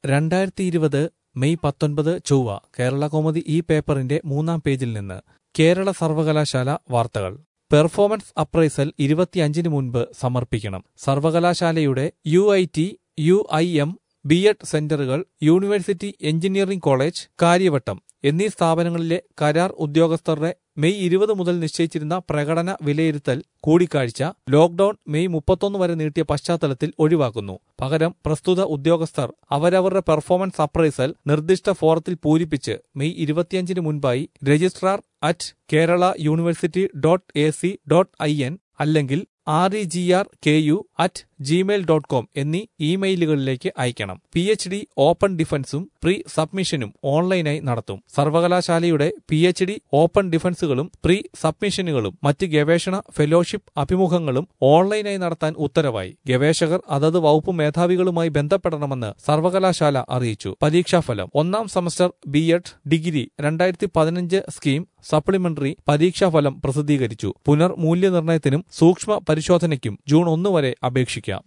രണ്ടായിരത്തി ഇരുപത് മെയ് പത്തൊൻപത് ചൊവ്വ കേരള കോമതി ഈ പേപ്പറിന്റെ മൂന്നാം പേജിൽ നിന്ന് കേരള സർവകലാശാല വാർത്തകൾ പെർഫോമൻസ് അപ്രൈസൽ ഇരുപത്തിയഞ്ചിന് മുൻപ് സമർപ്പിക്കണം സർവകലാശാലയുടെ U I T U I M B Ed സെന്ററുകൾ യൂണിവേഴ്സിറ്റി എഞ്ചിനീയറിംഗ് കോളേജ് കാര്യവട്ടം എന്നീ സ്ഥാപനങ്ങളിലെ കരാർ ഉദ്യോഗസ്ഥരുടെ മെയ് ഇരുപത് മുതൽ നിശ്ചയിച്ചിരുന്ന പ്രകടന വിലയിരുത്തൽ കൂടിക്കാഴ്ച ലോക്ഡൌൺ മെയ് മുപ്പത്തൊന്ന് വരെ നീട്ടിയ പശ്ചാത്തലത്തിൽ ഒഴിവാക്കുന്നു പകരം പ്രസ്തുത ഉദ്യോഗസ്ഥർ അവരവരുടെ പെർഫോമൻസ് അപ്രൈസൽ നിർദ്ദിഷ്ട ഫോറത്തിൽ പൂരിപ്പിച്ച് മെയ് ഇരുപത്തിയഞ്ചിന് മുൻപായി registrar at Kerala university dot A C dot I N അല്ലെങ്കിൽ R E G R K U at Gmail dot com എന്നീ ഇമെയിലുകളിലേക്ക് അയക്കണം പി എച്ച് ഡി ഓപ്പൺ ഡിഫൻസും പ്രീ സബ്മിഷനും ഓൺലൈനായി നടത്തും സർവകലാശാലയുടെ പി എച്ച് ഡി ഓപ്പൺ ഡിഫൻസുകളും പ്രീ സബ്മിഷനുകളും മറ്റ് ഗവേഷണ ഫെലോഷിപ്പ് അഭിമുഖങ്ങളും ഓൺലൈനായി നടത്താൻ ഉത്തരവായി ഗവേഷകർ അതത് വകുപ്പ് മേധാവികളുമായി ബന്ധപ്പെടണമെന്ന് സർവകലാശാല അറിയിച്ചു പരീക്ഷാഫലം ഒന്നാം സെമസ്റ്റർ ബി എഡ് ഡിഗ്രി രണ്ടായിരത്തി പതിനഞ്ച് സ്കീം സപ്ലിമെന്ററി പരീക്ഷാഫലം പ്രസിദ്ധീകരിച്ചു പുനർമൂല്യനിർണ്ണയത്തിനും സൂക്ഷ്മ പരിശോധനയ്ക്കും ജൂൺ ഒന്ന് വരെ അപേക്ഷിക്കാം